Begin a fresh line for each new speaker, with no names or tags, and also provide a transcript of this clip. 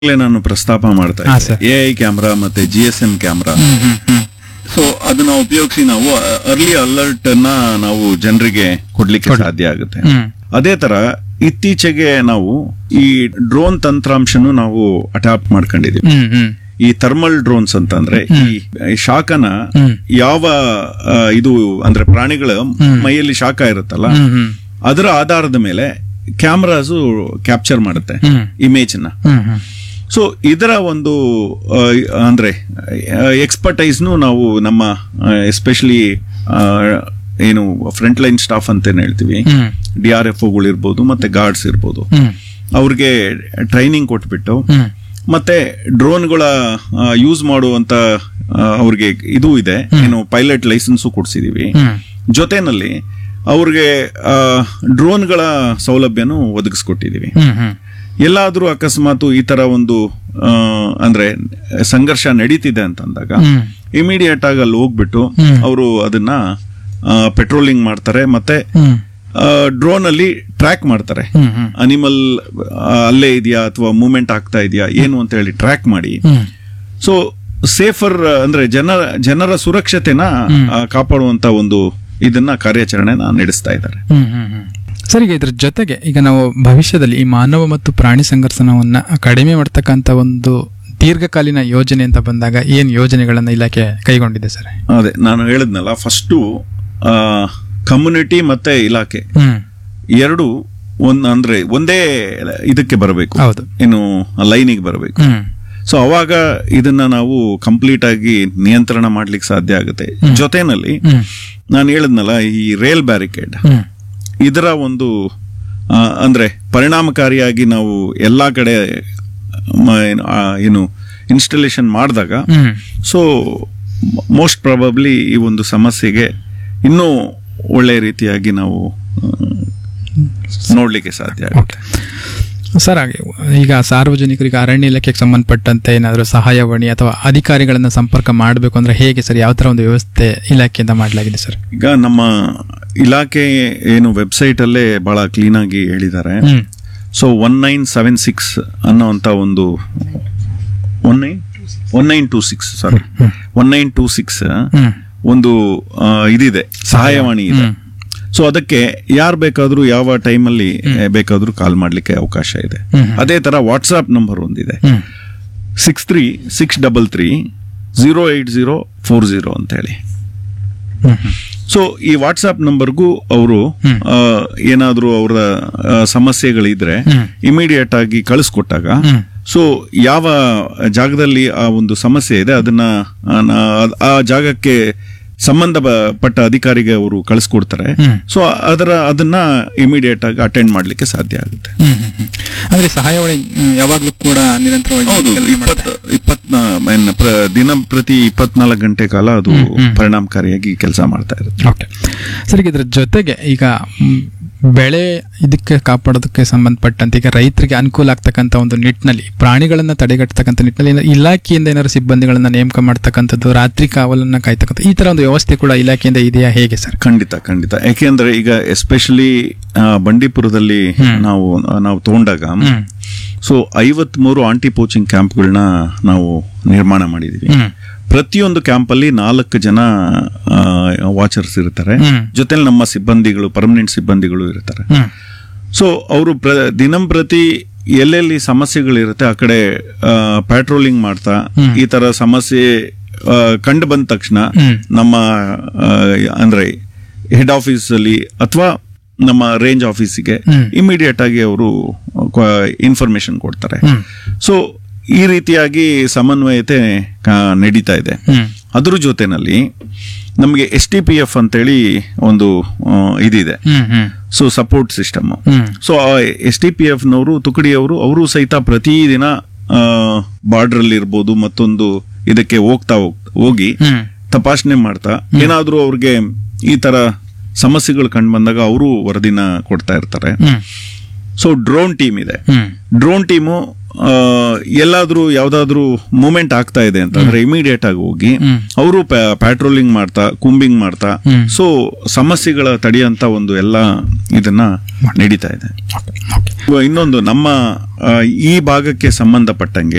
ಈಗಾಗಲೇ ನಾನು ಪ್ರಸ್ತಾಪ ಮಾಡ್ತಾ
ಹಾ,
ಇದ್ದೆ
ಸರ್.
ಎ ಐ ಕ್ಯಾಮ್ರಾ ಮತ್ತೆ G S M camera
hmm hmm hmm
so ಅದನ್ನ ಉಪಯೋಗಿಸಿ ನಾವು ಅರ್ಲಿ ಅಲರ್ಟ್ ಅನ್ನ ನಾವು ಜನರಿಗೆ ಕೊಡ್ಲಿಕ್ಕೆ ಸಾಧ್ಯ ಆಗುತ್ತೆ
ಹ್ಮ್
ಅದೇ ತರ ಇತ್ತೀಚೆಗೆ ನಾವು ಈ ಡ್ರೋನ್ ತಂತ್ರಾಂಶನು ನಾವು ಅಡಾಪ್ಟ್ ಮಾಡ್ಕೊಂಡಿದೀವಿ
ಹ್ಮ್ ಹ್ಮ್
ಈ ಥರ್ಮಲ್ ಡ್ರೋನ್ಸ್ ಅಂತಂದ್ರೆ ಈ ಈ ಶಾಖನ
ಹ್ಮ್.
ಯಾವ ಆ, ಇದು ಅಂದ್ರೆ ಪ್ರಾಣಿಗಳ ಮೈಯಲ್ಲಿ ಶಾಖ ಇರುತ್ತಲ್ಲ
ಹ್ಮ್ ಹ್ಮ್
ಅದರ ಆಧಾರದ ಮೇಲೆ ಕ್ಯಾಮ್ರಾಸು ಕ್ಯಾಪ್ಚರ್ ಮಾಡುತ್ತೆ
ಹ್ಮ್
ಇಮೇಜ್ ನ
ಹ್ಮ್ ಹ್ಮ್
ಸೊ ಇದರ ಒಂದು ಆ, ಅಂದ್ರೆ ಎಕ್ಸ್ಪರ್ಟೈಸ್ನು ನಾವು ನಮ್ಮ ಎಸ್ಪೆಷಲಿ ಏನು ಫ್ರಂಟ್ ಲೈನ್ ಸ್ಟಾಫ್ ಅಂತ ಹೇಳ್ತೀವಿ
ಹ್ಮ್
ಡಿ ಆರ್ ಎಫ್ ಇರ್ಬೋದು ಮತ್ತೆ ಗಾರ್ಡ್ಸ್ ಇರ್ಬೋದು
ಹ್ಮ್
ಅವ್ರಿಗೆ ಟ್ರೈನಿಂಗ್ ಕೊಟ್ಬಿಟ್ಟು
ಹ್ಮ್
ಮತ್ತೆ ಡ್ರೋನ್ಗಳ ಯೂಸ್ ಮಾಡುವಂತ ಆ, ಅವ್ರಿಗೆ ಇದು ಇದೆ ಏನು ಪೈಲಟ್ ಲೈಸೆನ್ಸು ಕೊಡ್ಸಿದೀವಿ
ಹ್ಮ್
ಜೊತೆನಲ್ಲಿ ಅವ್ರಿಗೆ ಡ್ರೋನ್ಗಳ ಸೌಲಭ್ಯನೂ ಒದಗಿಸ್ಕೊಟ್ಟಿದೀವಿ
ಹ್ಮ್ ಹ್ಮ್
ಎಲ್ಲಾದ್ರೂ ಅಕಸ್ಮಾತ್ ಈ ತರ ಒಂದು ಆ, ಅಂದ್ರೆ ಸಂಘರ್ಷ ನಡೀತಿದೆ ಅಂತಂದಾಗ
ಹ್ಮ್
ಇಮಿಡಿಯೇಟ್ ಆಗಿ ಅಲ್ಲಿ ಹೋಗ್ಬಿಟ್ಟು
ಹ್ಮ್.
ಅವರು ಅದನ್ನ ಪೆಟ್ರೋಲಿಂಗ್ ಮಾಡ್ತಾರೆ ಮತ್ತೆ
ಹ್ಮ್
ಡ್ರೋನ್ ಅಲ್ಲಿ ಟ್ರ್ಯಾಕ್ ಮಾಡ್ತಾರೆ
ಹ್ಮ್ ಹ್ಮ್
ಅನಿಮಲ್ ಅಲ್ಲೇ ಇದೆಯಾ ಅಥವಾ ಮೂವ್ಮೆಂಟ್ ಆಗ್ತಾ ಇದೆಯಾ ಏನು ಅಂತ ಹೇಳಿ ಟ್ರ್ಯಾಕ್ ಮಾಡಿ
ಹ್ಮ್
ಸೊ ಸೇಫರ್ ಅಂದ್ರೆ ಜನರ ಜನರ ಸುರಕ್ಷತೆನ ಆ, ಕಾಪಾಡುವಂತ ಒಂದು ಇದನ್ನ ಕಾರ್ಯಾಚರಣೆನ ನಡೆಸ್ತಾ ಇದ್ದಾರೆ
ಹ್ಮ್ ಹ್ಮ್ ಹ್ಮ್ ಸರ್ ಈಗ ಇದ್ರ ಜೊತೆಗೆ ಈಗ ನಾವು ಭವಿಷ್ಯದಲ್ಲಿ ಈ ಮಾನವ ಮತ್ತು ಪ್ರಾಣಿ ಸಂಘರ್ಷಣವನ್ನ ಕಡಿಮೆ ಮಾಡ್ತಕ್ಕಂಥ ಒಂದು ದೀರ್ಘಕಾಲೀನ ಯೋಜನೆ ಅಂತ ಬಂದಾಗ ಏನ್ ಯೋಜನೆಗಳನ್ನ ಇಲಾಖೆ ಕೈಗೊಂಡಿದೆ ಸರ್
ಅದೇ ನಾನು ಹೇಳಿದ್ನಲ್ಲ ಫಸ್ಟು ಕಮ್ಯುನಿಟಿ ಮತ್ತೆ ಇಲಾಖೆ
ಹ್ಮ್
ಎರಡು ಒಂದ್ ಅಂದ್ರೆ ಒಂದೇ ಇದಕ್ಕೆ ಬರಬೇಕು
ಹೌದು
ಏನು ಲೈನಿಗೆ ಬರಬೇಕು
ಹ್ಮ್
ಸೊ ಅವಾಗ ಇದನ್ನ ನಾವು ಕಂಪ್ಲೀಟ್ ಆಗಿ ನಿಯಂತ್ರಣ ಮಾಡ್ಲಿಕ್ಕೆ ಸಾಧ್ಯ ಆಗುತ್ತೆ ಜೊತೆನಲ್ಲಿ
ಹ್ಮ್
ನಾನು ಹೇಳಿದ್ನಲ್ಲ ಈ ರೇಲ್ ಬ್ಯಾರಿಕೇಡ್
ಹ್ಮ್
ಇದರ ಒಂದು ಆ, ಅಂದ್ರೆ ಪರಿಣಾಮಕಾರಿಯಾಗಿ ನಾವು ಎಲ್ಲಾ ಕಡೆ ಮ- ಏನು, ಆ, ಏನು ಇನ್ಸ್ಟಾಲೇಷನ್ ಮಾಡಿದಾಗ
ಹ್ಮ್
ಸೊ ಮೋಸ್ಟ್ ಪ್ರಾಬಬ್ಲಿ ಈ ಒಂದು ಸಮಸ್ಯೆಗೆ ಇನ್ನೂ ಒಳ್ಳೆ ರೀತಿಯಾಗಿ ನಾವು ಆ, ನೋಡ್ಲಿಕ್ಕೆ ಸಾಧ್ಯ ಆಗುತ್ತೆ
ಸರ್ ಹಾಗೆ ಈಗ ಸಾರ್ವಜನಿಕರಿಗೆ ಅರಣ್ಯ ಇಲಾಖೆಗೆ ಸಂಬಂಧಪಟ್ಟಂತೆ ಏನಾದರೂ ಸಹಾಯವಾಣಿ ಅಥವಾ ಅಧಿಕಾರಿಗಳನ್ನ ಸಂಪರ್ಕ ಮಾಡಬೇಕು ಅಂದ್ರೆ ಹೇಗೆ ಸರ್ ಯಾವ ತರ ಒಂದು ವ್ಯವಸ್ಥೆ ಇಲಾಖೆಯಿಂದ ಮಾಡಲಾಗಿದೆ ಸರ್
ಈಗ ನಮ್ಮ ಇಲಾಖೆ ಏನು ವೆಬ್ಸೈಟ್ ಅಲ್ಲೇ ಬಹಳ ಕ್ಲೀನ್ ಆಗಿ ಹೇಳಿದ್ದಾರೆ
hmm
so one nine seven six ಅನ್ನೋಂಥ ಒಂದು one nine one nine two six sorry one nine two six
hmm
ಒಂದು ಆ, ಇದಿದೆ ಸಹಾಯವಾಣಿ ಇದೆ
ಹ್ಮ್.
ಸೊ ಅದಕ್ಕೆ ಯಾರು ಬೇಕಾದ್ರೂ ಯಾವ ಟೈಮಲ್ಲಿ ಬೇಕಾದ್ರೂ ಕಾಲ್ ಮಾಡ್ಲಿಕ್ಕೆ ಅವಕಾಶ ಇದೆ
ಹ್ಮ್.
ಅದೇ ತರ ವಾಟ್ಸ್ಆಪ್ ನಂಬರ್ ಒಂದಿದೆ
hmm
six three six double three zero eight zero four zero ಅಂತ ಹೇಳಿ
ಹ್ಮ್ ಹ್ಮ್
ಸೊ ಈ ವಾಟ್ಸ್ಆಪ್ ನಂಬರ್ಗೂ ಅವರು
ಹ್ಮ್.
ಏನಾದರೂ ಅವರ ಆ, ಸಮಸ್ಯೆಗಳಿದ್ರೆ
ಹ್ಮ್.
ಇಮಿಡಿಯೇಟ್ ಆಗಿ ಕಳಿಸ್ಕೊಟ್ಟಾಗ
ಹ್ಮ್.
ಸೊ ಯಾವ ಜಾಗದಲ್ಲಿ ಆ ಒಂದು ಸಮಸ್ಯೆ ಇದೆ ಅದನ್ನ ಆ, ನಾ- ಆ ಜಾಗಕ್ಕೆ ಸಂಬಂಧಪಟ್ಟ ಅಧಿಕಾರಿಗೆ ಅವರು ಕಳಿಸ್ಕೊಡ್ತಾರೆ
ಹ್ಮ್.
ಸೊ ಅದರ ಅದನ್ನ ಇಮಿಡಿಯೇಟ್ ಆಗಿ ಅಟೆಂಡ್ ಮಾಡ್ಲಿಕ್ಕೆ ಸಾಧ್ಯ ಆಗುತ್ತೆ
ಹ್ಮ್ ಹ್ಮ್ ಹ್ಮ್. ಅಂದ್ರೆ ಸಹಾಯವಾಣಿ ಹ್ಮ್, ಯಾವಾಗ್ಲೂ ಕೂಡ ನಿರಂತರವಾಗಿ
ಹೌದು
ಕೆಲ್ಸ
ಇಪ್ಪತ್
ಮಾಡುತ್ತೆ.
ಇಪ್ಪತ್ನ ಏನ್ ಪ್ರ- ದಿನ ಪ್ರತಿ ಇಪ್ಪತ್ನಾಲ್ಕು ಗಂಟೆ ಕಾಲ ಅದು ಪರಿಣಾಮಕಾರಿಯಾಗಿ ಕೆಲಸ ಮಾಡ್ತಾ ಇರುತ್ತೆ
ಓಕೆ ಸರ್ ಈಗ ಇದ್ರ ಜೊತೆಗೆ ಈಗ ಮ್, ಬೆಳೆ ಇದಕ್ಕೆ ಕಾಪಾಡೋದಕ್ಕೆ ಸಂಬಂಧಪಟ್ಟಂತೆ ಈಗ ರೈತರಿಗೆ ಅನುಕೂಲ ಆಗ್ತಕ್ಕಂಥ ಒಂದು ನಿಟ್ಟಿನಲ್ಲಿ ಪ್ರಾಣಿಗಳನ್ನ ತಡೆಗಟ್ಟತಕ್ಕಂಥ ನಿಟ್ಟಿನಲ್ಲಿ ಏನಾದ್ರು ಇಲಾಖೆಯಿಂದ ಏನಾದ್ರು ಸಿಬ್ಬಂದಿಗಳನ್ನ ನೇಮಕ ಮಾಡ್ತಕ್ಕಂಥದ್ದು ರಾತ್ರಿ ಕಾವಲನ್ನ ಕಾಯ್ತಕ್ಕಂಥ ಈ ತರ ಒಂದು ವ್ಯವಸ್ಥೆ ಕೂಡ ಇಲಾಖೆಯಿಂದ ಇದೆಯಾ ಹೇಗೆ ಸರ್
ಖಂಡಿತ ಖಂಡಿತ ಯಾಕೆಂದ್ರೆ ಈಗ ಎಸ್ಪೆಷಲಿ ಬಂಡೀಪುರದಲ್ಲಿ ನಾವು ನಾವು ತಗೊಂಡಾಗ
ಹ್ಮ್
ಸೊ ಐವತ್ ಮೂರು ಆಂಟಿ ಪೋಚಿಂಗ್ ಕ್ಯಾಂಪ್ಗಳನ್ನ ನಾವು ನಿರ್ಮಾಣ ಮಾಡಿದೀವಿ
ಹ್ಮ್
ಪ್ರತಿಯೊಂದು ಕ್ಯಾಂಪಲ್ಲಿ ನಾಲ್ಕು ಜನ ವಾಚರ್ಸ್ ಇರ್ತಾರೆ
ಹ್ಮ್.
ಜೊತೆಲಿ ನಮ್ಮ ಸಿಬ್ಬಂದಿಗಳು ಪರ್ಮನೆಂಟ್ ಸಿಬ್ಬಂದಿಗಳು ಇರ್ತಾರೆ
ಹ್ಮ್
ಸೊ ಅವರು ಪ್ರ ದಿನಂಪ್ರತಿ ಎಲ್ಲೆಲ್ಲಿ ಸಮಸ್ಯೆಗಳಿರುತ್ತೆ ಆ ಕಡೆ ಪ್ಯಾಟ್ರೋಲಿಂಗ್ ಮಾಡ್ತಾ ಈ ತರ ಸಮಸ್ಯೆ ಆ, ಕಂಡು ಬಂದ ತಕ್ಷಣ
ಹ್ಮ್.
ನಮ್ಮ ಆ, ಅಂದ್ರೆ ಹೆಡ್ ಆಫೀಸ್ ಅಲ್ಲಿ ಅಥವಾ ನಮ್ಮ ರೇಂಜ್ ಆಫೀಸಿಗೆ
ಹ್ಮ್.
ಇಮಿಡಿಯೇಟ್ ಆಗಿ ಅವರು ಇನ್ಫಾರ್ಮೇಶನ್ ಕೊಡ್ತಾರೆ
ಹ್ಮ್
ಸೊ ಈ ರೀತಿಯಾಗಿ ಸಮನ್ವಯತೆ ಕಾ- ನಡೀತಾ ಇದೆ
ಹ್ಮ್
ಅದ್ರ ಜೊತೆನಲ್ಲಿ ನಮಗೆ ಎಸ್ ಟಿ ಪಿ ಎಫ್ ಅಂತೇಳಿ ಒಂದು ಆ, ಇದಿದೆ
hmm hmm
so support system
hmm
so S T P F ನವರು ತುಕಡಿಯವರು ಅವರು ಸಹಿತ ಪ್ರತಿದಿನ ಬಾರ್ಡರ್ ಅಲ್ಲಿ ಇರ್ಬೋದು ಮತ್ತೊಂದು ಇದಕ್ಕೆ ಹೋಗ್ತಾ ಹೋಗ್- ಹೋಗಿ
ಹ್ಮ್
ತಪಾಸಣೆ ಮಾಡ್ತಾ ಏನಾದ್ರೂ ಅವ್ರಿಗೆ ಈ ತರ ಸಮಸ್ಯೆಗಳು ಕಂಡು ಬಂದಾಗ ಅವರು ವರದಿನ ಕೊಡ್ತಾ ಇರ್ತಾರೆ
ಹ್ಮ್
ಸೊ ಡ್ರೋನ್ ಟೀಮ್ ಇದೆ
ಹ್ಮ್
ಡ್ರೋನ್ ಟೀಮು ಆ, ಎಲ್ಲಾದ್ರೂ ಯಾವ್ದಾದ್ರೂ ಮೂಮೆಂಟ್ ಆಗ್ತಾ ಇದೆ ಅಂತಂದ್ರೆ ಇಮಿಡಿಯೇಟ್ ಆಗಿ ಹೋಗಿ
ಹ್ಮ್.
ಅವರು ಪ್ಯಾಟ್ರೋಲಿಂಗ್ ಮಾಡ್ತಾ ಕುಂಬಿಂಗ್ ಮಾಡ್ತಾ
ಹ್ಮ್.
ಸೊ ಸಮಸ್ಯೆಗಳ ತಡೆಯಂತ ಒಂದು ಎಲ್ಲ ಇದನ್ನ ನಡೀತಾ ಇದೆ
ಓಕೆ ಓಕೆ
ಇವ- ಇನ್ನೊಂದು ನಮ್ಮ ಆ, ಈ ಭಾಗಕ್ಕೆ ಸಂಬಂಧಪಟ್ಟಂಗೆ